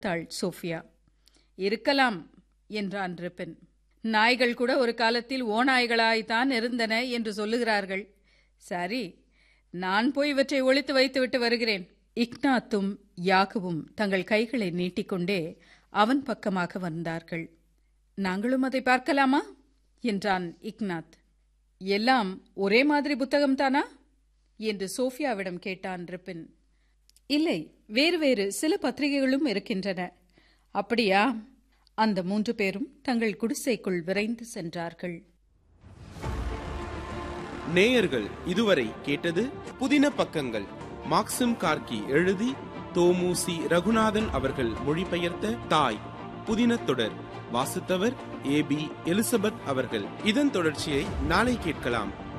தாள் சோஃபியா இருக்கலாம் என்றான் ரிப்பின் நாய்கள் கூட ஒரு காலத்தில் ஓநாய்களாய்த்தான் இருந்தன என்று சொல்லுகிறார்கள் சரி நான் போய் இவற்றை ஒழித்து வைத்துவிட்டு வருகிறேன் இக்னாத்தும் யாகுவும் தங்கள் கைகளை நீட்டிக்கொண்டே அவன் பக்கமாக வந்தார்கள் நாங்களும் அதை பார்க்கலாமா என்றான் இக்னாத் எல்லாம் ஒரே மாதிரி புத்தகம்தானா என்று சோஃபியாவிடம் கேட்டான் ரிப்பின் இல்லை வேறு வேறு சில பத்திரிகைகளும் இருக்கின்றன அப்படியா அந்த மூன்று பேரும் தங்கள் குடிசைக்குள் விரைந்து சென்றார்கள் நேயர்கள் இதுவரை கேட்டது புதின பக்கங்கள் மாக்சிம் கார்கி எழுதி தோமுசி ரகுநாதன் அவர்கள் மொழிபெயர்த்த தாய் புதின தொடர் வாசித்தவர் ஏ பி எலிசபெத் அவர்கள் இதன் தொடர்ச்சியை நாளை கேட்கலாம்